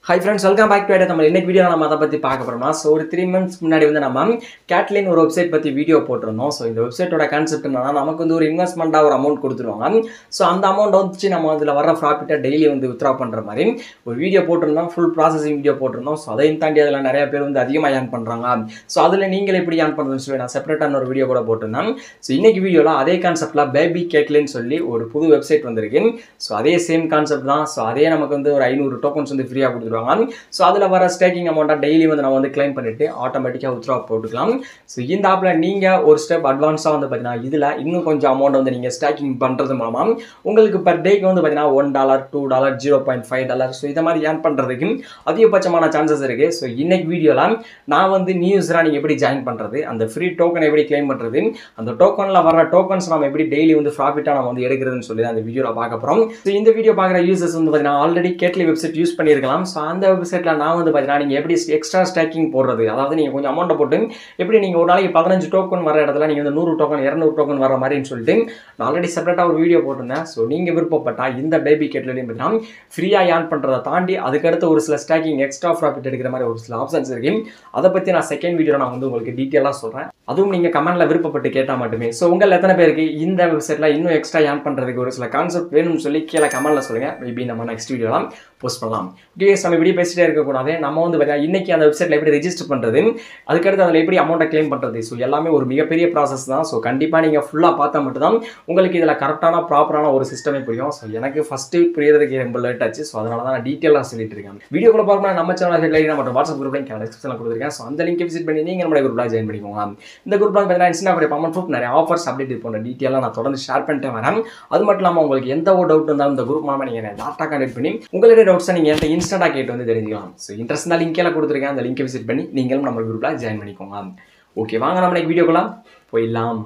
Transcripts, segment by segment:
High friends welcome back to idea நம்ம இன்னைக்கு video நம்ம அதை பற்றி பார்க்க போகிறோம்னா ஸோ ஒரு த்ரீ மந்த்ஸ் முன்னாடி வந்து நம்ம கேட்லின் ஒரு வெப்சைட் பற்றி வீடியோ போட்டிருந்தோம் ஸோ இந்த வெப்சைட்டோட கான்செப்ட் என்னன்னா நமக்கு வந்து ஒரு இன்வெஸ்ட்மெண்ட்டாக ஒரு அமௌண்ட் கொடுத்துருவாங்க ஸோ அந்த அமௌண்ட் வந்துச்சு நம்ம அதில் வர ப்ராஃபிட்டை டெய்லி வந்து வித்ரா பண்ணுற மாதிரி ஒரு வீடியோ போட்டிருந்தோம் ஃபுல் ப்ராசஸிங் வீடியோ போட்டிருந்தோம் ஸோ அதையும் தாண்டி அதில் நிறைய பேர் வந்து அதிகமாக ஏர்ன் பண்ணுறாங்க ஸோ அதில் நீங்கள் எப்படி ஏர்ன் பண்ணுறதுன்னு சொல்லி நான் செப்பரேட்டான ஒரு வீடியோ கூட போட்டிருந்தேன் ஸோ இன்னைக்கு வீடியோவில் அதே கான்செப்டில் பேபி கேட்லின்னு சொல்லி ஒரு புது வெப்சைட் வந்திருக்கு ஸோ அதே சேம் கான்செப்ட் தான் ஸோ அதே நமக்கு வந்து ஒரு ஐநூறு டோக்கன்ஸ் வந்து ஃப்ரீயாக கொடுத்துருவாங்க ஸோ அதில் வர ஸ்டேக்கிங் அமௌண்ட்டாக டெய்லி வந்து நம்ம வந்து கிளைம் பண்ணிட்டு ஆட்டோமேட்டிக்காக வித்ரா போட்டுக்கலாம் ஸோ இந்த ஆப்பில் நீங்கள் ஒரு ஸ்டெப் அட்வான்ஸாக வந்து பார்த்தீங்கன்னா இதில் இன்னும் கொஞ்சம் அமௌண்ட் வந்து நீங்கள் ஸ்டேக்கிங் பண்ணுறது மூலமாக உங்களுக்கு பர் டேக்கு வந்து பார்த்தீங்கன்னா one dollar two dollar zero point five dollar so இந்த மாதிரி ஏர்ன் பண்ணுறதுக்கு அதிகபட்சமான சான்சஸ் இருக்குது ஸோ இன்னைக்கு வீடியோவில் நான் வந்து நியூஸ்லாம் நீங்கள் எப்படி ஜாயின் பண்ணுறது அந்த ஃப்ரீ டோக்கன் எப்படி கிளைம் பண்ணுறது அந்த டோக்கனில் வர டோக்கன்ஸ் நம்ம எப்படி டெய்லி வந்து ப்ராஃபிட்டாக நம்ம வந்து எடுக்கிறதுன்னு சொல்லி தான் அந்த வீடியோவில் பார்க்க போகிறோம் ஸோ இந்த வீடியோ பார்க்குற யூசர்ஸ் வந்து பார்த்தீங்கன்னா ஆல்ரெடி கேட்லி வெப்சைட் யூஸ் பண்ணியிருக்கலாம் ஸோ அந்த வெப்சைட்டில் நான் வந்து பார்த்தீங்கன்னா நீங்கள் எப்படி எக்ஸ்ட்ரா ஸ்டேக்கிங் போடுறது அதாவது நீங்கள் கொஞ்சம் அமௌண்ட்டை போட்டு எப்படி நீங்கள் ஒரு நாளைக்கு பதினஞ்சு டோக்கன் வர இடத்துல நீங்கள் வந்து நூறு டோக்கன் இரநூறு டோக்கன் வர மாதிரின்னு சொல்லிட்டு நான் ஆல்ரெடி செப்பரேட்டாக ஒரு வீடியோ போட்டிருந்தேன் ஸோ நீங்கள் விருப்பப்பட்டால் இந்த பேபி கேட்லையும் பார்த்தீங்கன்னா ஃப்ரீயாக ஏர்ன் பண்ணுறதை தாண்டி அதுக்கடுத்து ஒரு சில ஸ்டேக்கிங் எக்ஸ்ட்ரா ப்ராஃபிட் எடுக்கிற மாதிரி ஒரு சில ஆப்ஷன்ஸ் இருக்கு அதை பற்றி நான் செகண்ட் வீடியோ நான் வந்து உங்களுக்கு டீட்டெயிலாக சொல்கிறேன் அதுவும் நீங்கள் கமெண்ட்டில் விருப்பப்பட்டு கேட்டால் மட்டுமே ஸோ உங்கள் எத்தனை பேருக்கு இந்த வெப்சைட்டில் இன்னும் எக்ஸ்ட்ரா ஏர்ன் பண்ணுறதுக்கு ஒரு சில கான்செப்ட் வேணும்னு சொல்லி கீழே கமெண்ட்டில் சொல்லுங்கள் மேபி நம்ம நெக்ஸ்ட் வீடியோலாம் போஸ்ட் பண்ணலாம் ஓகே நம்ம இப்படி பேசிட்டே இருக்கக்கூடாது நம்ம வந்து பார்த்தீங்கன்னா இன்னைக்கு அந்த வெப்சைட்டில் எப்படி ரெஜிஸ்டர் பண்ணுறது அதுக்கடுத்து அதில் எப்படி அமௌண்ட்டை கிளைம் பண்ணுறது ஸோ எல்லாமே ஒரு மிகப்பெரிய ப்ராசஸ் தான் ஸோ கண்டிப்பாக நீங்கள் ஃபுல்லாக பார்த்தா மட்டும்தான் உங்களுக்கு இதில் கரெக்டான ப்ராப்பரான ஒரு சிஸ்டமே புரியும் ஸோ எனக்கு ஃபஸ்ட்டு புரியறதுக்கு ரொம்ப லேட் ஆச்சு ஸோ அதனால தான் நான் டீட்டெயிலாக சொல்லிட்டு இருக்கேன் வீடியோக்குள்ள பார்க்கணும் நம்ம சேனல் ஹெட்லைன் மற்றும் வாட்ஸ்அப் குரூப் லிங்க் டிஸ்கிரிப்ஷனில் கொடுத்துருக்கேன் ஸோ அந்த லிங்க் விசிட் பண்ணி நீங்கள் நம்மளுடைய குரூப்பில் ஜாயின் பண்ணிக்கோங்க இந்த குரூப்பில் பார்த்தீங்கன்னா இன்ஸ்டா கூட பமன் ப்ரூஃப் நிறைய ஆஃபர்ஸ் அப்டேட் போன்ற டீட்டெயிலாக நான் தொடர்ந்து ஷேர் பண்ணிட்டே வரேன் அது மட்டும் இல்லாமல் உங்களுக்கு எந்த ஒரு டவுட் இருந்தாலும் இந்த குரூப் மூலமாக நீங்கள் டேட்டா கனெக்ட் பண்ணி உங்களுடைய டவுட்ஸை நீங்கள் என்கிட்ட இன்ஸ்டண்ட்டாக கேட்டு வந்து தெரிஞ்சுக்கலாம் ஸோ இன்ட்ரெஸ்ட் தான் லிங்க் எல்லாம் கொடுத்துருக்கேன் அந்த லிங்கை விசிட் பண்ணி நீங்களும் நம்ம குரூப்பில் ஜாயின் பண்ணிக்கோங்க ஓகே வாங்க நம்ம இன்னைக்கு வீடியோக்குள்ள போயிடலாம்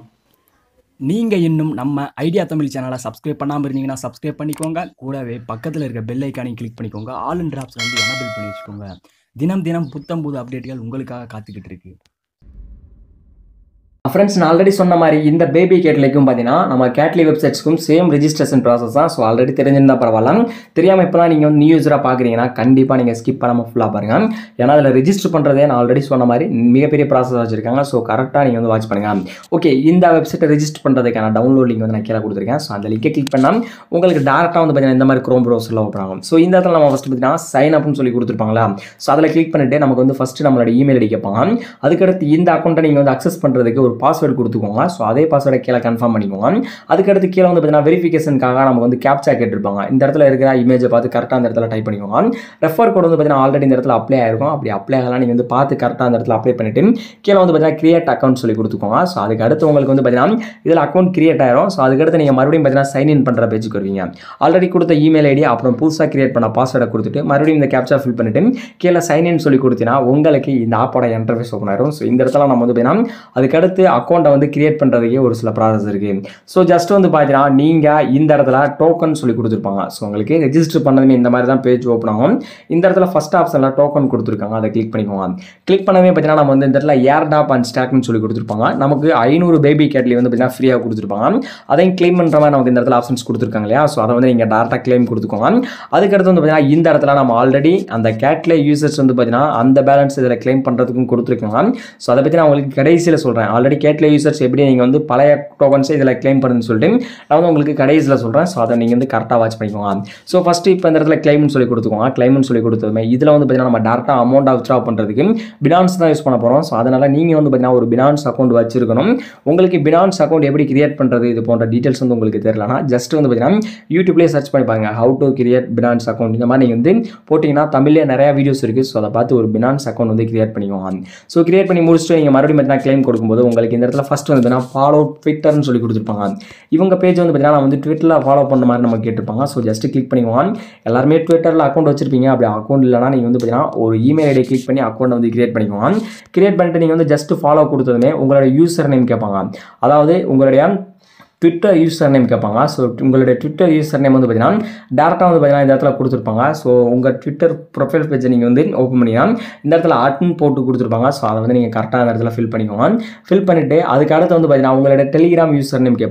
நீங்கள் இன்னும் நம்ம ஐடியா தமிழ் சேனலை சப்ஸ்கிரைப் பண்ணாமல் இருந்தீங்கன்னா சப்ஸ்கிரைப் பண்ணிக்கோங்க கூடவே பக்கத்தில் இருக்க பெல் ஐக்கானையும் கிளிக் பண்ணிக்கோங்க ஆல் அண்ட் ஆப்ஷன் வந்து எனபிள் பண்ணி வச்சுக்கோங்க தினம் தினம் புத்தம் புது அப்டேட்டுகள் உங்களுக்காக காத்துக்கிட்டு இருக்கு ஃப்ரெண்ட்ஸ் நான் ஆல்ரெடி சொன்ன மாதிரி இந்த பேபி கேட்லைக்கும் பார்த்தீங்கன்னா நம்ம கேட்லி வெப்சைட்ஸ்க்கும் சேம் ரெஜிஸ்ட்ரேஷன் ப்ராசஸ் தான் ஸோ ஆல்ரெடி தெரிஞ்சிருந்தா பரவாயில்ல தெரியாமல் இப்போ தான் நீங்கள் வந்து நியூ யூஸராக பார்க்குறீங்கன்னா கண்டிப்பாக நீங்கள் ஸ்கிப் பண்ணாமல் ஃபுல்லாக பாருங்கள் ஏன்னா அதில் ரெஜிஸ்டர் பண்ணுறதே நான் ஆல்ரெடி சொன்ன மாதிரி மிகப்பெரிய ப்ராசஸ் வச்சுருக்காங்க ஸோ கரெக்டாக நீங்கள் வந்து வாட்ச் பண்ணுங்கள் ஓகே இந்த வெப்சைட்டை ரெஜிஸ்டர் பண்ணுறதுக்கான டவுன்லோட் லிங்க் வந்து நான் கீழே கொடுத்துருக்கேன் ஸோ அந்த லிங்கை கிளிக் பண்ணால் உங்களுக்கு டேரெக்டாக வந்து பார்த்தீங்கன்னா இந்த மாதிரி க்ரோம் ப்ரௌசரில் ஓப்பன் ஆகும் ஸோ இந்த இடத்துல நம்ம ஃபஸ்ட்டு பார்த்தீங்கன்னா சைன் அப்னு சொல்லி கொடுத்துருப்பாங்களா ஸோ அதில் கிளிக் பண்ணிட்டு நமக்கு வந்து ஃபஸ்ட்டு நம்மளோட இமெயில் ஐடி கேட்பாங்க அதுக்கடுத்து இந்த அக்கௌண்ட்டை நீங்கள் வந்து அக்சஸ் பண்ணுறதுக்கு ஒரு பாஸ்வேர்டு கொடுத்துக்கோங்க ஸோ அதே பாஸ்வேர்டை கீழே கன்ஃபார்ம் பண்ணிக்கோங்க அதுக்கடுத்து கீழே வந்து பார்த்தீங்கன்னா வெரிஃபிகேஷனுக்காக நமக்கு வந்து கேப்சா கேட்டிருப்பாங்க இந்த இடத்துல இருக்கிற இமேஜை பார்த்து கரெக்டாக அந்த இடத்துல டைப் பண்ணிக்கோங்க ரெஃபர் கோட் வந்து பார்த்தீங்கன்னா ஆல்ரெடி இந்த இடத்துல அப்ளை ஆயிருக்கும் அப்படி அப்ளை ஆகலாம் நீங்கள் வந்து பார்த்து கரெக்டாக அந்த இடத்துல அப்ளை பண்ணிட்டு கீழே வந்து பார்த்தீங்கன்னா கிரியேட் அக்கௌண்ட் சொல்லி கொடுத்துக்கோங்க ஸோ அதுக்கு அடுத்து உங்களுக்கு வந்து பார்த்தீங்கன்னா இதில் அக்கௌண்ட் கிரியேட் ஆயிரும் ஸோ அதுக்கடுத்து நீங்கள் மறுபடியும் பார்த்தீங்கன்னா சைன் இன் பண்ணுற பேஜுக்கு வருவீங்க ஆல்ரெடி கொடுத்த இமெயில் ஐடி அப்புறம் புதுசாக கிரியேட் பண்ண பாஸ்வேர்டை கொடுத்துட்டு மறுபடியும் இந்த கேப்சா ஃபில் பண்ணிட்டு கீழே சைன் இன் சொல்லி கொடுத்தீங்கன்னா உங்களுக்கு இந்த ஆப்போட இன்டர்ஃபேஸ் ஓப்பன் ஆயிரும் ஸோ இந்த இடத்துல நம்ம வந்து பார்த்தீங்கன்னா அதுக்கடுத்து அக்கௌண்ட்டை வந்து கிரியேட் பண்ணுறதுக்கே ஒரு சில ப்ராசஸ் இருக்குது ஸோ ஜஸ்ட் வந்து பார்த்தீங்கன்னா நீங்கள் இந்த இடத்துல டோக்கன் சொல்லி கொடுத்துருப்பாங்க ஸோ உங்களுக்கு ரெஜிஸ்டர் பண்ணதுமே இந்த மாதிரி தான் பேஜ் ஓப்பன் ஆகும் இந்த இடத்துல ஃபஸ்ட் ஆப்ஷனில் டோக்கன் கொடுத்துருக்காங்க அதை கிளிக் பண்ணிக்கோங்க கிளிக் பண்ணவே பார்த்தீங்கன்னா நம்ம வந்து இந்த இடத்துல ஏர்டாப் அண்ட் ஸ்டாக்னு சொல்லி கொடுத்துருப்பாங்க நமக்கு ஐநூறு பேபி கேட்லி வந்து பார்த்தீங்கன்னா ஃப்ரீயாக கொடுத்துருப்பாங்க அதையும் கிளைம் பண்ணுற மாதிரி நமக்கு இந்த இடத்துல ஆப்ஷன்ஸ் கொடுத்துருக்காங்க இல்லையா ஸோ அதை வந்து நீங்கள் டேரெக்டாக கிளைம் கொடுத்துக்கோங்க அதுக்கடுத்து வந்து பார்த்தீங்கன்னா இந்த இடத்துல நம்ம ஆல்ரெடி அந்த கேட்லே யூசர்ஸ் வந்து பார்த்தீங்கன்னா அந்த பேலன்ஸ் இதில் கிளைம் பண்ணுறதுக்கும் கொடுத்துருக்காங்க ஸோ அதை பற்றி நான் உங்களுக்கு கடைசியில் சொல்கிறேன் ஆல்ரெடி கேட்லே யூசர்ஸ் எப்படி நீங்கள் வந்து பழைய டோக்கன்ஸை இதில் கிளைம் பண்ணுன்னு சொல்லிட்டு நான் வந்து உங்களுக்கு கடைசியில் சொல்கிறேன் ஸோ அதை நீங்கள் வந்து கரெக்டாக வாட்ச் பண்ணிக்கோங்க ஸோ ஃபஸ்ட்டு இப்போ இந்த இடத்துல கிளைம்னு சொல்லி கொடுத்துக்கோங்க கிளைம்னு சொல்லி கொடுத்ததுமே இதில் வந்து பார்த்தீங்கன்னா நம்ம டேரெக்டாக அமௌண்ட் வித்ரா பண்ணுறதுக்கு பினான்ஸ் தான் யூஸ் பண்ண போகிறோம் ஸோ அதனால் நீங்கள் வந்து பார்த்தீங்கன்னா ஒரு பினான்ஸ் அக்கௌண்ட் வச்சிருக்கணும் உங்களுக்கு பினான்ஸ் அக்கௌண்ட் எப்படி கிரியேட் பண்ணுறது இது போன்ற டீட்டெயில்ஸ் வந்து உங்களுக்கு தெரியலனா ஜஸ்ட் வந்து பார்த்தீங்கன்னா யூடியூப்லேயே சர்ச் பண்ணி பாருங்க how to create Binance account இந்த மாதிரி நீங்கள் வந்து போட்டிங்கன்னா தமிழ்லேயே நிறைய வீடியோஸ் இருக்குது ஸோ அதை பார்த்து ஒரு பினான்ஸ் அக்கௌண்ட் வந்து கிரியேட் பண்ணிக்கோங்க ஸோ கிரியேட் பண்ணி முடிச்சுட்டு நீங்கள் மறுபடியும் பார்த்தீங்கன்னா கிளைம் கொடுக்கும்போது உங்களுக்கு இந்த இடத்துல ஃபஸ்ட் வந்து பார்த்தீங்கன்னா ஃபாலோ ட்விட்டர்னு சொல்லி கொடுத்துருப்பாங்க இவங்க பேஜ் வந்து பார்த்தீங்கன்னா நான் வந்து ட்விட்டரில் ஃபாலோ பண்ண மாதிரி நம்ம கேட்டிருப்பாங்க ஸோ ஜஸ்ட் கிளிக் பண்ணிக்குவான் எல்லாருமே ட்விட்டரில் அக்கௌண்ட் வச்சிருப்பீங்க அப்படி அக்கௌண்ட் இல்லைனா நீங்கள் வந்து பார்த்தீங்கன்னா ஒரு இமெயில் ஐடி கிளிக் பண்ணி அக்கௌண்ட் வந்து கிரியேட் பண்ணிக்குவான் கிரியேட் பண்ணிட்டு நீங்கள் வந்து ஜஸ்ட் ஃபாலோ கொடுத்ததுமே உங்களோட யூசர் நேம் கேட்பாங்க அதாவது உங்களுடைய ட்விட்டர் யூசர் நேம் கேட்பாங்க ஸோ உங்களுடைய ட்விட்டர் யூசர் நேம் வந்து பார்த்தீங்கன்னா டேரெக்டாக வந்து பார்த்தீங்கன்னா இந்த இடத்துல கொடுத்துருப்பாங்க ஸோ உங்கள் ட்விட்டர் ப்ரொஃபைல் பேஜை நீங்கள் வந்து ஓப்பன் பண்ணிங்கன்னா இந்த இடத்துல அட்டன் போட்டு கொடுத்துருப்பாங்க ஸோ அதை வந்து நீங்கள் கரெக்டாக அந்த இடத்துல ஃபில் பண்ணிக்கோங்க ஃபில் பண்ணிவிட்டு அதுக்கு அடுத்து வந்து பார்த்தீங்கன்னா உங்களுடைய டெலிகிராம் யூசர் நேம் கேட்பாங்க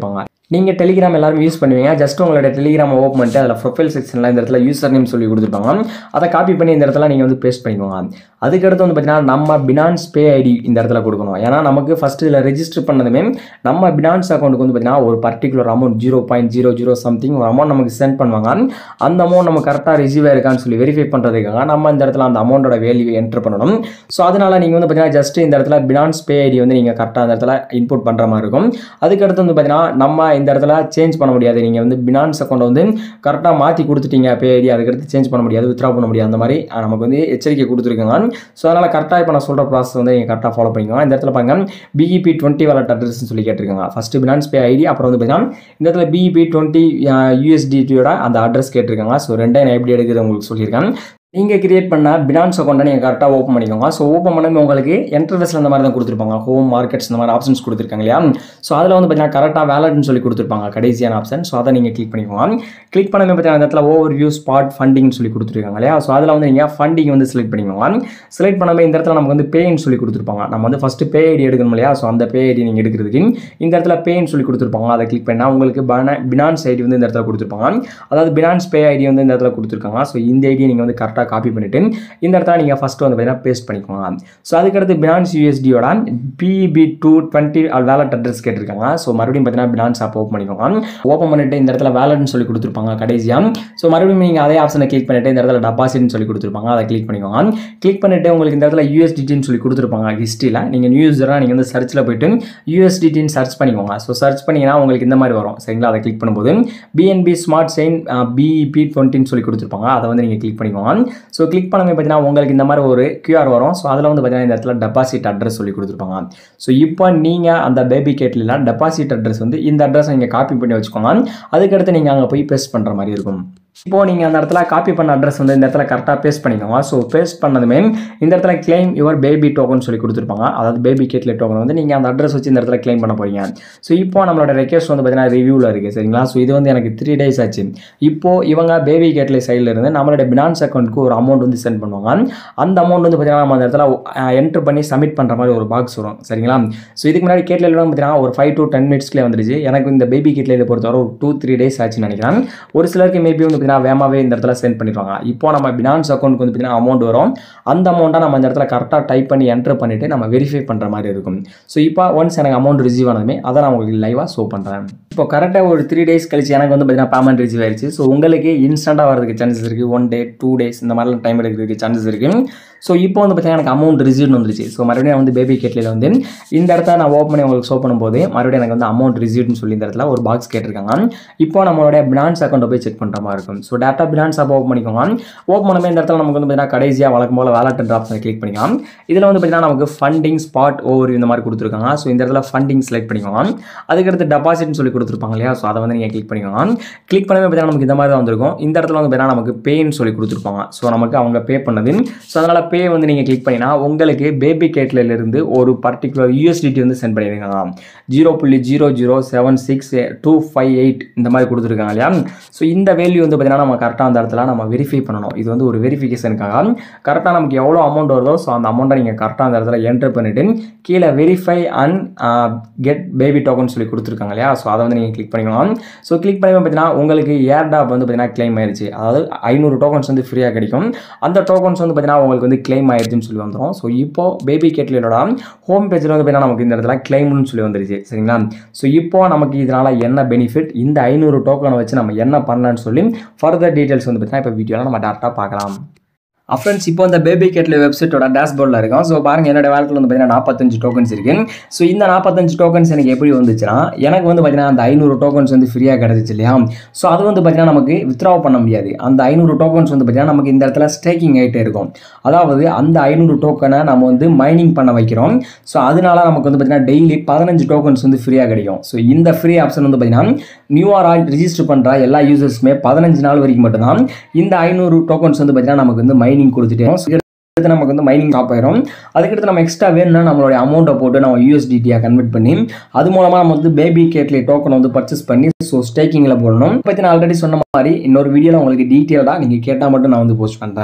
நீங்கள் டெலிகிராம் எல்லாரும் யூஸ் பண்ணுவீங்க ஜஸ்ட் உங்களோட டெலிகிராம் ஓப்பன் பண்ணிட்டு அதில் ப்ரொஃபைல் செக்ஷனில் இந்த இடத்துல யூசர் நேம் சொல்லி கொடுத்துருப்பாங்க அதை காப்பி பண்ணி இந்த இடத்துல நீங்கள் வந்து பேஸ்ட் பண்ணிக்கோங்க அதுக்கடுத்து வந்து பார்த்தீங்கன்னா நம்ம பினான்ஸ் பே ஐடி இந்த இடத்துல கொடுக்கணும் ஏன்னா நமக்கு ஃபஸ்ட்டு இதில் ரெஜிஸ்டர் பண்ணதுமே நம்ம பினான்ஸ் அக்கௌண்ட்டுக்கு வந்து பார்த்தீங்கன்னா ஒரு particular amount zero point zero zero something ஒரு அமௌண்ட் நமக்கு சென்ட் பண்ணுவாங்க அந்த அமௌண்ட் நம்ம கரெக்டாக ரிசீவ் ஆயிருக்கான்னு சொல்லி வெரிஃபை பண்ணுறதுக்காக நம்ம இந்த இடத்துல அந்த அமௌண்ட்டோட வேல்யூ என்டர் பண்ணணும் ஸோ அதனால நீங்கள் வந்து பார்த்தீங்கன்னா ஜஸ்ட் இந்த இடத்துல பினான்ஸ் பே ஐடி வந்து நீங்கள் கரெக்டாக அந்த இடத்துல இன்புட் பண்ணுற மாதிரி இருக்கும் அதுக்கடுத்து வந்து பார்த்தீங்கன்னா நம்ம இந்த இடத்துல சேஞ்ச் பண்ண முடியாது நீங்கள் வந்து பினான்ஸ் அக்கௌண்ட் வந்து கரெக்டாக மாற்றி கொடுத்துட்டீங்க பே ஐடி அதுக்கடுத்து சேஞ்ச் பண்ண முடியாது வித்ரா பண்ண முடியாது அந்த மாதிரி அஹ், நமக்கு வந்து எச்சரிக்கை கொடுத்துருக்காங்க ஸோ அதனால் கரெக்டாக இப்போ நான் சொல்கிற ப்ராசஸ் வந்து நீங்கள் கரெக்டாக ஃபாலோ பண்ணிக்கோங்க இந்த இடத்துல பாருங்க பிஇபி டுவெண்ட்டி வாலட் அட்ரஸ்னு சொல்லி கேட்டிருக்காங்க ஃபஸ்ட்டு பினான்ஸ் பே ஐடி அப்புறம் வந்து பார்த்தீங்கன்னா இந்த இடத்துல பிஇபி டுவெண்ட்டி யூஎஸ்டிடியோட அந்த அட்ரஸ் கேட்டிருக்காங்க ஸோ ரெண்டையும் நான் எப்படி எடுக்கிறது உங்களுக்கு சொல்லியிருக்கேன் நீங்கள் கிரியேட் பண்ண பினான்ஸ் அக்கௌண்ட்டை நீங்கள் கரெக்டாக ஓப்பன் பண்ணிக்கோங்க ஸோ ஓப்பன் பண்ணி உங்களுக்கு என்டர்வெஸில் இந்த மாதிரி தான் கொடுத்துருப்பாங்க ஹோம் மார்க்கெட்ஸ் இந்த மாதிரி ஆப்ஷன்ஸ் கொடுத்துருக்காங்க இல்லையா ஸோ அதில் வந்து பார்த்தீங்கன்னா கரெக்டாக வேலட்னு சொல்லி கொடுத்துருப்பாங்க கடைசியான ஆப்ஷன் ஸோ அதை நீங்கள் கிளிக் பண்ணிக்கோங்க கிளிக் பண்ணவே பார்த்தீங்கன்னா அந்த இடத்துல ஓவர் வியூ ஸ்பாட் ஃபண்டிங்னு சொல்லி கொடுத்துருக்காங்க இல்லையா ஸோ அதில் வந்து நீங்கள் ஃபண்டிங் வந்து செலக்ட் பண்ணிக்கோங்க செலக்ட் பண்ணவே இந்த இடத்துல நமக்கு வந்து பேன்னு சொல்லி கொடுத்துருப்பாங்க நம்ம வந்து ஃபஸ்ட்டு பே ஐடி எடுக்கணும் இல்லையா ஸோ அந்த பே ஐடி நீங்கள் எடுக்கிறதுக்கு இந்த இடத்துல பேன்னு சொல்லி கொடுத்துருப்பாங்க அதை கிளிக் பண்ணால் உங்களுக்கு பினான்ஸ் ஐடி வந்து இந்த இடத்துல கொடுத்துருப்பாங்க அதாவது பினான்ஸ் பே ஐடி வந்து இந்த இடத்துல கொடுத்துருக்காங்க ஸோ இந்த ஐடியை நீங்கள் வந்து கரெக்டாக காப்பி பண்ணிவிட்டு இந்த இடத்துல நீங்கள் ஃபஸ்ட்டு வந்து பார்த்தீங்கன்னா பேஸ்ட் பண்ணிக்கோங்க ஸோ அதுக்கடுத்து பினான்ஸ் யூஎஸ்டியோட BB two twenty wallet address கேட்டிருக்காங்க ஸோ மறுபடியும் பார்த்தீங்கன்னா பினான்ஸ் ஆப் ஓப்பன் பண்ணிக்கோங்க ஓப்பன் பண்ணிட்டு இந்த இடத்துல வேலட்னு சொல்லி கொடுத்துருப்பாங்க கடைசியாக ஸோ மறுபடியும் நீங்கள் அதே ஆப்ஷனை கிளிக் பண்ணிட்டு இந்த இடத்துல டெபாசிட்னு சொல்லி கொடுத்துருப்பாங்க அதை கிளிக் பண்ணிக்கோங்க கிளிக் பண்ணிட்டு உங்களுக்கு இந்த இடத்துல யூஎஸ்டிடின்னு சொல்லி கொடுத்துருப்பாங்க ஹிஸ்ட்ரியில் நீங்கள் நியூ யூஸராக நீங்கள் வந்து சர்ச்சில் போயிட்டு யூஎஸ்டிடின்னு சர்ச் பண்ணிக்கோங்க ஸோ சர்ச் பண்ணிங்கன்னா உங்களுக்கு இந்த மாதிரி வரும் சரிங்களா அதை கிளிக் பண்ணும்போது பிஎன்பி ஸ்மார்ட் செயின் பிஇபி டுவெண்ட்டின்னு சொல்லி கொடுத்துருப்பாங்க அதை வந்து நீங்கள் கிளிக் பண்ணிக்கோங்க ஸோ கிளிக் பண்ணவே பார்த்தீங்கன்னா உங்களுக்கு இந்த மாதிரி ஒரு QR வரும் ஸோ அதில் வந்து பார்த்தீங்கன்னா இந்த இடத்துல டெபாசிட் அட்ரஸ் சொல்லி கொடுத்துருப்பாங்க ஸோ இப்போ நீங்கள் அந்த பேபி கேட்லில் டெபாசிட் அட்ரஸ் வந்து இந்த அட்ரஸ் நீங்கள் காப்பி பண்ணி வச்சுக்கோங்க அதுக்கடுத்து நீங்கள் அங்கே போய் பேஸ்ட் பண்ணுற மாதிரி இருக்கும் இப்போ நீங்கள் அந்த இடத்துல காப்பி பண்ண அட்ரஸ் வந்து இந்த இடத்துல கரெக்டாக பேஸ்ட் பண்ணிக்கோங்க ஸோ பேஸ்ட் பண்ணதுமே இந்த இடத்துல claim யுவர் பேபி டோக்கன் சொல்லி கொடுத்துருப்பாங்க அதாவது பேபி கேட்ல டோக்கன் வந்து நீங்கள் அந்த அட்ரஸ் வச்சு இந்த இடத்துல claim பண்ண போறீங்க ஸோ இப்போ நம்மளோட ரெக்வஸ்ட் வந்து பார்த்தீங்கன்னா ரிவ்யூவில் இருக்குது சரிங்களா ஸோ இது வந்து எனக்கு த்ரீ டேஸ் ஆச்சு இப்போ இவங்க பேபி கேட்ல சைடில் இருந்து நம்மளோட பினான்ஸ் அக்கௌண்ட்க்கு ஒரு அமௌண்ட் வந்து சென்ட் பண்ணுவாங்க அந்த அமௌண்ட் வந்து பார்த்தீங்கன்னா நம்ம அந்த இடத்துல என்ட்ரு பண்ணி சப்மிட் பண்ணுற மாதிரி ஒரு பாக்ஸ் வரும் சரிங்களா ஸோ இதுக்கு முன்னாடி கேட்ல எல்லாம் பார்த்தீங்கன்னா ஒரு ஃபைவ் டு டென் மினிட்ஸ்லேயே வந்துருச்சு எனக்கு இந்த பேபி கேட்ல இதை பொறுத்தவரை ஒரு டூ த்ரீ டேஸ் ஆச்சுன்னு நினைக்கிறேன் ஒரு சிலருக்கு மேபி வந்து பார்த்தீங்கன்னா வேகமாகவே இந்த இடத்துல சென்ட் பண்ணிடுவாங்க இப்போ நம்ம பினான்ஸ் அக்கௌண்ட்க்கு வந்து பார்த்தீங்கன்னா அமௌண்ட் வரும் அந்த அமௌண்ட்டை நம்ம இந்த இடத்துல கரெக்டாக டைப் பண்ணி என்ட்ரு பண்ணிவிட்டு நம்ம வெரிஃபை பண்ணுற மாதிரி இருக்கும் ஸோ இப்போ ஒன்ஸ் எனக்கு அமௌண்ட் ரிசீவ் ஆனதுமே அதை நான் உங்களுக்கு லைவாக ஷோ பண்ணுறேன் இப்போ கரெக்டாக ஒரு த்ரீ டேஸ் கழிச்சு எனக்கு வந்து பார்த்தீங்கன்னா பேமெண்ட் ரிசீவ் ஆயிடுச்சு ஸோ உங்களுக்கு இன்ஸ்டண்ட்டாக வரதுக்கு சான்சஸ் இருக்குது ஒன் டே டூ டேஸ் இந்த மாதிரிலாம் டைம் எடுக்கிறதுக்கு சான்சஸ் இருக்குது ஸோ இப்போ வந்து பார்த்தீங்கன்னா எனக்கு அமௌண்ட் ரிசீவ்னு வந்துருச்சு ஸோ மறுபடியும் வந்து பேபி கேட்லியில் வந்து இந்த இடத்த நான் ஓப்பன் பண்ணி உங்களுக்கு ஷோ பண்ணும்போது மறுபடியும் எனக்கு வந்து அமௌண்ட் ரிசீவ்னு சொல்லி இந்த இடத்துல ஒரு பாக்ஸ் கேட்டிருக்காங்க இப்போ நம்மளோட பினான்ஸ் அக்கௌண்ட்டை போய் செக் பண்ணுற மாதிரி இருக்கும் so data Binance app open பண்ணிக்கோங்க ஓப்பன் பண்ணும்போது இந்த இடத்துல நமக்கு வந்து பார்த்தீங்கன்னா கடைசியாக வழக்கம் போல் வேலட் ஆப்ஷனை கிளிக் பண்ணிக்கலாம் இதில் வந்து பார்த்தீங்கன்னா நமக்கு ஃபண்டிங் ஸ்பாட் ஓவர் இந்த மாதிரி கொடுத்துருக்காங்க ஸோ இந்த இடத்துல ஃபண்டிங் செலக்ட் பண்ணிக்கோங்க அதுக்கடுத்து டெபாசிட்னு சொல்லி கொடுத்துருப்பாங்க இல்லையா ஸோ அதை வந்து நீங்கள் கிளிக் பண்ணிக்கோங்க கிளிக் பண்ணவே பார்த்தீங்கன்னா நமக்கு இந்த மாதிரி தான் வந்திருக்கும் இந்த இடத்துல வந்து பார்த்தீங்கன்னா நமக்கு பேன்னு சொல்லி கொடுத்துருப்பாங்க ஸோ நமக்கு அவங்க பே பண்ணது ஸோ அதனால் பே வந்து நீங்கள் கிளிக் பண்ணினா உங்களுக்கு பேபி கேட்லேருந்து ஒரு பர்டிகுலர் யூஎஸ்டிடி வந்து சென்ட் பண்ணியிருக்காங்க ஜீரோ புள்ளி zero zero seven six two five eight இந்த மாதிரி கொடுத்துருக்காங்க இல்லையா ஸோ இந்த வேல்யூ வந்து பார்த்தீங்கன்னா நம்ம கரெக்டாக அந்த இடத்துல நம்ம வெரிஃபை பண்ணணும் இது வந்து ஒரு வெரிஃபிகேஷனுக்காக கரெக்டாக நமக்கு எவ்வளோ அமௌண்ட் வருதோ ஸோ அந்த அமௌண்ட்டை நீங்கள் கரெக்டாக அந்த இடத்துல என்டர் பண்ணிவிட்டு கீழே verify and get baby token சொல்லி கொடுத்துருக்காங்க இல்லையா ஸோ அதை வந்து நீங்கள் கிளிக் பண்ணிக்கணும் ஸோ கிளிக் பண்ணி பார்த்தீங்கன்னா உங்களுக்கு ஏர்டாப் வந்து பார்த்தீங்கன்னா claim ஆயிருச்சு அதாவது ஐநூறு டோக்கன்ஸ் வந்து ஃப்ரீயாக கிடைக்கும் அந்த டோக்கன்ஸ் வந்து பார்த்தீங்கன்னா உங்களுக்கு வந்து claim ஆயிருச்சுன்னு சொல்லி வந்துடும் ஸோ இப்போ பேபி கேட்லியோட ஹோம் பேஜில் வந்து பார்த்தீங்கன்னா நமக்கு இந்த இடத்துல கிளைம்னு சொல்லி வந்துருச்சு சரிங்களா ஸோ இப்போ நமக்கு இதனால் என்ன பெனிஃபிட் இந்த ஐநூறு டோக்கனை வச்சு நம்ம என்ன பண்ணலாம்னு சொல்லி ஃபர்தர் டீட்டெயில்ஸ் வந்து பார்த்தீங்கன்னா இப்போ வீடியோவில் நம்ம டேரெக்டாக பார்க்கலாம் ஃப்ரெண்ட்ஸ் இப்போ இந்த பேபி கேட்ல வெப்சைட்டோட டேஷ்போர்டில் இருக்கும் ஸோ பாருங்க என்னோட வேலட்டில் வந்து பார்த்தீங்கன்னா நாற்பத்தஞ்சு டோக்கன்ஸ் இருக்கு ஸோ இந்த நாற்பத்தஞ்சு டோக்கன்ஸ் எனக்கு எப்படி வந்துச்சுன்னா எனக்கு வந்து பார்த்தீங்கன்னா அந்த ஐநூறு டோக்கன்ஸ் வந்து ஃப்ரீயாக கிடச்சிச்சு இல்லையா ஸோ அது வந்து பார்த்தீங்கன்னா நமக்கு வித்ரா பண்ண முடியாது அந்த ஐநூறு டோக்கன்ஸ் வந்து பார்த்தீங்கன்னா நமக்கு இந்த இடத்துல ஸ்டேக்கிங் ஆகிட்டே இருக்கும் அதாவது அந்த ஐநூறு டோக்கனை நம்ம வந்து மைனிங் பண்ண வைக்கிறோம் ஸோ அதனால நமக்கு வந்து பார்த்தீங்கன்னா டெய்லி பதினஞ்சு டோக்கன்ஸ் வந்து ஃப்ரீயாக கிடைக்கும் ஸோ இந்த ஃப்ரீ ஆப்ஷன் வந்து பார்த்தீங்கன்னா நியூஆராக ரிஜிஸ்டர் பண்ணுற எல்லா யூசர்ஸுமே பதினஞ்சு நாள் வரைக்கும் மட்டும்தான் இந்த ஐநூறு டோக்கன்ஸ் வந்து பார்த்தீங்கன்னா நமக்கு வந்து மைனிங் கொடுத்துட்டே இருக்கும். அடுத்து நமக்கு வந்து மைனிங் ஸ்டாப் ஆயிரும் அதுக்கடுத்து நம்ம எக்ஸ்ட்ரா வேணும்னா நம்மளுடைய அமௌண்ட்டை போட்டு நம்ம யூஎஸ்டிடியாக கன்வெர்ட் பண்ணி அது மூலமாக நம்ம வந்து பேபி கேட்லே டோக்கன் வந்து பர்ச்சேஸ் பண்ணி ஸோ ஸ்டேக்கிங்கில் போடணும் பற்றி நான் ஆல்ரெடி சொன்ன மாதிரி இன்னொரு வீடியோவில் உங்களுக்கு டீட்டெயிலாக நீங்கள் கேட்டால் மட்டும் நான் வந்து போஸ்ட் பண்ணுறேன்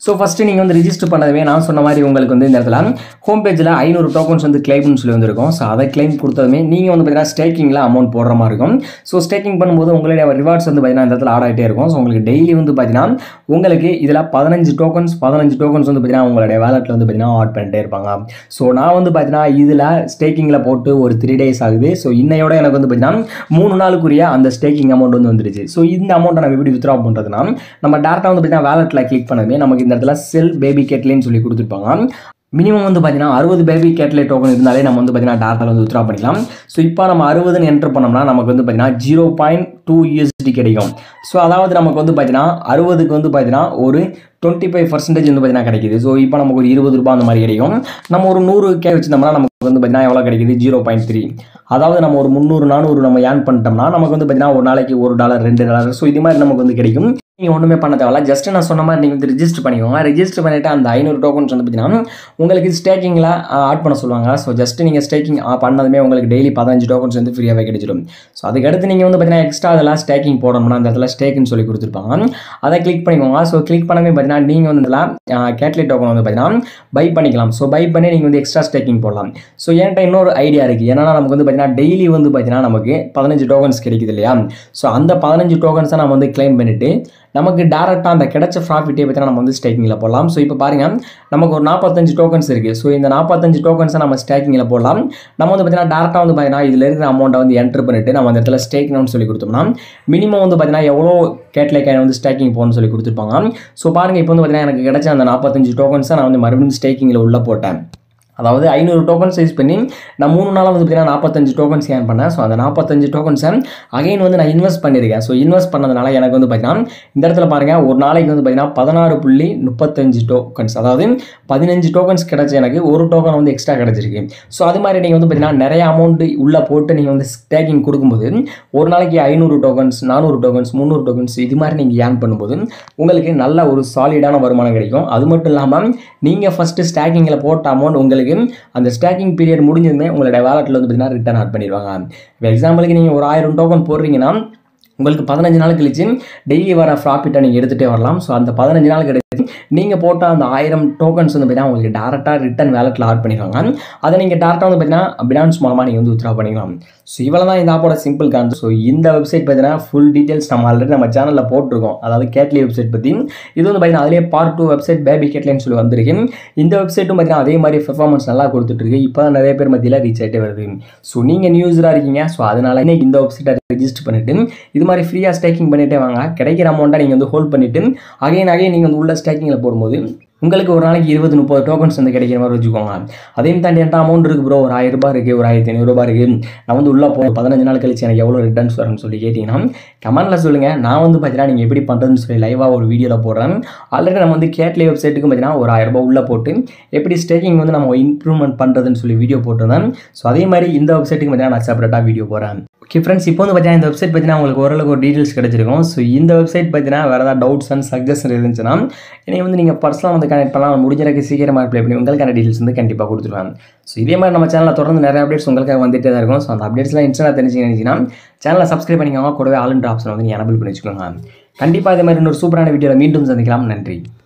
ஸோ ஃபஸ்ட்டு நீங்கள் வந்து ரிஜிஸ்டர் பண்ணதுமே நான் சொன்ன மாதிரி உங்களுக்கு வந்து இந்த இடத்துல ஹோம் பேஜில் ஐநூறு டோக்கன்ஸ் வந்து கிளைம்னு சொல்லி வந்திருக்கும் ஸோ அதை கிளைம் கொடுத்ததுமே நீங்கள் வந்து பார்த்தீங்கன்னா ஸ்டேக்கிங்கில் அமௌண்ட் போடுற மாதிரி இருக்கும் ஸோ ஸ்டேக்கிங் பண்ணும்போது உங்களுடைய ரிவார்ட்ஸ் வந்து பார்த்தீங்கன்னா இந்த இடத்துல ஆட் ஆகிட்டே இருக்கும் ஸோ உங்களுக்கு டெய்லி வந்து பார்த்தீங்கன்னா உங்களுக்கு இதில் பதினஞ்சு டோக்கன்ஸ் பதினஞ்சு டோக்கன்ஸ் வந்து பார்த்தீங்கன்னா உங்களுடைய வேலெட்டில் வந்து பார்த்தீங்கன்னா ஆட் பண்ணிட்டே இருப்பாங்க ஸோ நான் வந்து பார்த்தீங்கன்னா இதில் ஸ்டேக்கிங்கில் போட்டு ஒரு த்ரீ டேஸ் ஆகுது ஸோ இன்னையோட எனக்கு வந்து பார்த்தீங்கன்னா மூணு நாளுக்குரிய அந்த ஸ்டேக்கிங் அமௌண்ட் வந்து வந்துருச்சு ஸோ இந்த அமௌண்ட்டை நம்ம எப்படி வித்ரா பண்ணுறதுனா நம்ம டேரெக்டாக வந்து பார்த்தீங்கன்னா வேலெட்டில் கிளிக் பண்ணதுமே நமக்கு இந்த இடத்துல செல் பேபி கேட்லேன்னு சொல்லி கொடுத்துருப்பாங்க மினிமம் வந்து பார்த்தீங்கன்னா அறுபது பேபி கேட்லே டோக்கன் இருந்தாலே நம்ம வந்து பார்த்தீங்கன்னா டேரக்டாக வந்து வித்ரா பண்ணிக்கலாம் ஸோ இப்போ நம்ம அறுபதுன்னு என்டர் பண்ணோம்னா நமக்கு வந்து பார்த்தீங்கன்னா ஜீரோ பாயிண்ட் டூ யூஎஸ்டி கிடைக்கும் ஸோ அதாவது நமக்கு வந்து பார்த்தீங்கன்னா அறுபதுக்கு வந்து பார்த்தீங்கன்னா ஒரு டுவெண்ட்டி ஃபைவ் பர்சன்டேஜ் வந்து பார்த்தீங்கன்னா கிடைக்குது ஸோ இப்போ நமக்கு ஒரு இருபது ரூபாய் அந்த மாதிரி கிடைக்கும் நம்ம ஒரு நூறு கே வச்சிருந்தோம்னா நமக்கு வந்து பார்த்தீங்கன்னா எவ்வளோ கிடைக்குது ஜீரோ பாயிண்ட் த்ரீ அதாவது நம்ம ஒரு முந்நூறு நானூறு நம்ம ஏர்ன் பண்ணிட்டோம்னா நமக்கு வந்து பார்த்தீங்கன்னா ஒரு நாளைக்கு ஒரு டாலர் ரெண்டு டாலர் ஸோ இது மாதிரி நமக்கு வந்து கிடைக்கும் நீங்கள் ஒன்றுமே பண்ண தேவையில்ல ஜஸ்ட் நான் சொன்ன மாதிரி நீங்கள் வந்து ரிஜிஸ்டர் பண்ணிக்கோங்க ரிஜிஸ்டர் பண்ணிவிட்டு அந்த ஐநூறு டோக்கன்ஸ் வந்து பார்த்தீங்கன்னா உங்களுக்கு ஸ்டேக்கிங்கில் ஆட் பண்ண சொல்லுவாங்க ஸோ ஜஸ்ட் நீங்கள் ஸ்டேக்கிங் பண்ணதுமே உங்களுக்கு டெய்லி பதினஞ்சு டோக்கன்ஸ் வந்து ஃப்ரீயாகவே கிடைச்சிடும் ஸோ அதுக்கடுத்து நீங்கள் வந்து பார்த்தீங்கன்னா எக்ஸ்ட்ரா அதெல்லாம் ஸ்டேக்கிங் போடணும்னா அந்த இடத்துல ஸ்டேக்குன்னு சொல்லி கொடுத்துருப்பாங்க அதை கிளிக் பண்ணிக்கோங்க ஸோ கிளிக் பண்ணவே பார்த்தீங்கன்னா நீங்கள் வந்து இதெல்லாம் கேட்லேட் டோக்கன் வந்து பார்த்தீங்கன்னா பை பண்ணிக்கலாம் ஸோ பை பண்ணி நீங்கள் வந்து எக்ஸ்ட்ரா ஸ்டேக்கிங் போடலாம் ஸோ என்கிட்ட இன்னொரு ஐடியா இருக்குது ஏன்னா நமக்கு வந்து பார்த்தீங்கன்னா டெய்லி வந்து பார்த்தீங்கன்னா நமக்கு பதினஞ்சு டோக்கன்ஸ் கிடைக்குது இல்லையா ஸோ அந்த பதினஞ்சு டோக்கன்ஸை நம்ம வந்து கிளைம் பண்ணிவிட்டு நமக்கு டேரெக்டாக அந்த கிடைச்ச ப்ராஃபிட்டே பார்த்தீங்கன்னா நம்ம வந்து ஸ்டேக்கிங்கில் போடலாம் ஸோ இப்போ பாருங்கள் நமக்கு ஒரு நாற்பத்தஞ்சு டோக்கன்ஸ் இருக்குது ஸோ இந்த நாற்பத்தஞ்சு டோக்கன்ஸை நம்ம ஸ்டேக்கிங்கில் போடலாம் நம்ம வந்து பார்த்தீங்கன்னா டேரெக்டாக வந்து பார்த்தீங்கன்னா இதில் இருக்கிற அமௌண்ட்டை வந்து என்ட்ரு பண்ணிட்டு நம்ம அந்த இடத்துல ஸ்டேக்கிங்னு சொல்லி கொடுத்தோம்னா மினிமம் வந்து பார்த்தீங்கன்னா எவ்வளோ கேட்லே காயின் வந்து ஸ்டேக்கிங் போகணும்னு சொல்லி கொடுத்துருப்பாங்க ஸோ பாருங்கள் இப்போ வந்து பார்த்தீங்கன்னா எனக்கு கிடைச்ச அந்த நாற்பத்தஞ்சு டோக்கன்ஸை நான் வந்து மறுபடியும் ஸ்டேக்கிங்கில் உள்ளே போட்டேன் அதாவது ஐநூறு டோக்கன்ஸ் யூஸ் பண்ணி நான் மூணு நாளாக வந்து பார்த்தீங்கன்னா நாற்பத்தஞ்சு டோக்கன்ஸ் ஏன் பண்ணேன் ஸோ அந்த நாற்பத்தஞ்சு டோக்கன்ஸை அகைன் வந்து நான் இன்வெஸ்ட் பண்ணியிருக்கேன் ஸோ இன்வெஸ்ட் பண்ணதுனால எனக்கு வந்து பார்த்தீங்கன்னா இந்த இடத்துல பாருங்கள் ஒரு நாளைக்கு வந்து பார்த்தீங்கன்னா பதினாறு புள்ளி முப்பத்தஞ்சு டோக்கன்ஸ் அதாவது பதினஞ்சு டோக்கன்ஸ் கிடச்ச எனக்கு ஒரு டோக்கன் வந்து எக்ஸ்ட்ரா கிடச்சிருக்கு ஸோ அது மாதிரி நீங்கள் வந்து பார்த்தீங்கன்னா நிறைய அமௌண்ட் உள்ளே போட்டு நீங்கள் வந்து ஸ்டேக்கிங் கொடுக்கும்போது ஒரு நாளைக்கு ஐநூறு டோக்கன்ஸ் நானூறு டோக்கன்ஸ் முந்நூறு டோக்கன்ஸ் இது மாதிரி நீங்கள் ஏர்ன் பண்ணும்போது உங்களுக்கு நல்ல ஒரு சாலிடான வருமானம் கிடைக்கும் அது மட்டும் இல்லாமல் நீங்கள் ஃபஸ்ட்டு ஸ்டேக்கிங்கில் போட்ட அமௌண்ட் உங்களுக்கு அந்த ஸ்டேக்கிங் பீரியட் முடிஞ்சதுமே உங்களுடைய வேலெட்டில் வந்து பார்த்தீங்கன்னா ரிட்டர்ன் ஆட் பண்ணிடுவாங்க இப்போ எக்ஸாம்பிளுக்கு நீங்கள் ஒரு ஆயிரம் டோக்கன் போடுறீங்கன்னா உங்களுக்கு பதினஞ்சு நாள் கழிச்சு டெய்லி வர ப்ராஃபிட்டை நீங்கள் எடுத்துகிட்டே வரலாம் ஸோ அந்த பதினஞ்சு நாள் கிடைச்சு நீங்கள் போட்ட அந்த ஆயிரம் டோக்கன்ஸ் வந்து பார்த்தீங்கன்னா உங்களுக்கு டேரெக்டாக ரிட்டன் வேலெட்டில் ஆட் பண்ணிடுவாங்க அதை நீங்கள் டேரெக்டாக வந்து பார்த்தீங்கன்னா பினான்ஸ் மூலமாக நீங்கள் வந்து வித்ரா பண்ணிக்கலாம் ஸோ இவ்வளோ தான் இந்த ஆப்போட சிம்பிள் கான்செப்ட் ஸோ இந்த வெப்சைட் பார்த்தீங்கன்னா ஃபுல் டீட்டெயில்ஸ் நம்ம ஆல்ரெடி நம்ம சேனலில் போட்டிருக்கோம் அதாவது கேட்லி வெப்சைட் பற்றி இது வந்து பார்த்தீங்கன்னா அதிலே பார்ட் டூ வெப்சைட் பேபி கேட்லின்னு சொல்லி வந்திருக்கு இந்த வெப்சைட்டும் பார்த்தீங்கன்னா அதே மாதிரி பெர்ஃபார்மன்ஸ் நல்லா கொடுத்துட்ருக்கு இப்போ தான் நிறைய பேர் மத்தியில் ரீச் ஆகிட்டே வருது ஸோ நீங்கள் நியூஸராக இருக்கீங்க ஸோ அதனால இன்னைக்கு இந்த வெப்சைட்டை ரெஜிஸ்டர் பண்ணிவிட்டு இது மாதிரி ஃப்ரீயாக ஸ்டேக்கிங் பண்ணிட்டே வாங்க கிடைக்கிற அமௌண்ட்டை நீங்கள் வந்து ஹோல்ட் பண்ணிவிட்டு அகைன் அகைன் நீங்கள் வந்து உள்ள ஸ்டேக்கிங்கில் போடும்போது உங்களுக்கு ஒரு நாளைக்கு இருபது முப்பது டோக்கன்ஸ் வந்து கிடைக்கிற மாதிரி வச்சுக்கோங்க அதையும் தாண்டி என்கிட்ட அமௌண்ட் இருக்குது ப்ரோ ஒரு ஆயிரம் ரூபாய் இருக்குது ஒரு ஆயிரத்தி ஐநூறுரூபா இருக்குது நான் வந்து உள்ளே போ பதினஞ்சு நாள் கழிச்சு எனக்கு எவ்வளோ ரிட்டர்ன்ஸ் வரும்னு சொல்லி கேட்டிங்கன்னா கமெண்ட்டில் சொல்லுங்கள் நான் வந்து பார்த்தீங்கன்னா நீங்கள் எப்படி பண்ணுறதுன்னு சொல்லி லைவாக ஒரு வீடியோவில் போடுறேன் ஆல்ரெடி நம்ம வந்து கேட்லே வெப்சைட்டுக்கு பார்த்தீங்கன்னா ஒரு ஆயிரம் ரூபாய் உள்ளே போட்டு எப்படி ஸ்டேக்கிங் வந்து நம்ம இம்ப்ரூவ்மெண்ட் பண்ணுறதுன்னு சொல்லி வீடியோ போட்டிருந்தேன் ஸோ அதே மாதிரி இந்த வெப்சைட்டுக்கு பார்த்தீங்கன்னா நான் செப்பரேட்டாக வீடியோ போகிறேன் ஓகே ஃப்ரெண்ட்ஸ் இப்போ வந்து பார்த்தீங்கன்னா இந்த வெப்சைட் பார்த்தீங்கன்னா உங்களுக்கு ஓரளவுக்கு ஒரு டீட்டெயில்ஸ் கிடச்சிருக்கும் ஸோ இந்த வெப்சைட் பார்த்தீங்கன்னா வேறு ஏதாவது டவுட்ஸ் அண்ட் சஜஷன் இருந்துச்சுன்னா என்னை வந்து நீங்கள் பர்சனலாக வந்து கனெக்ட் பண்ணலாம் முடிஞ்சளவுக்கு சீக்கிரமாக அப்ளை பண்ணி உங்களுக்கான டீட்டெயில்ஸ் வந்து கண்டிப்பாக கொடுத்துருவேன் ஸோ இதே மாதிரி நம்ம சேனலில் தொடர்ந்து நிறைய அப்டேட்ஸ் உங்களுக்காக வந்துட்டே தான் இருக்கும் ஸோ அந்த அப்டேட்ஸ்லாம் இன்ஸ்டாக தெரிஞ்சுக்கிங்கன்னா சேனலை சப்ஸ்கிரைப் பண்ணிக்கோங்க கூடவே ஆல் இன்ட்ரு ஆப்ஷன் வந்து எனபிள் பண்ணி வச்சுக்கோங்க கண்டிப்பாக இதே மாதிரி இன்னொரு சூப்பரான வீடியோவில் மீண்டும் சந்திக்கலாம் நன்றி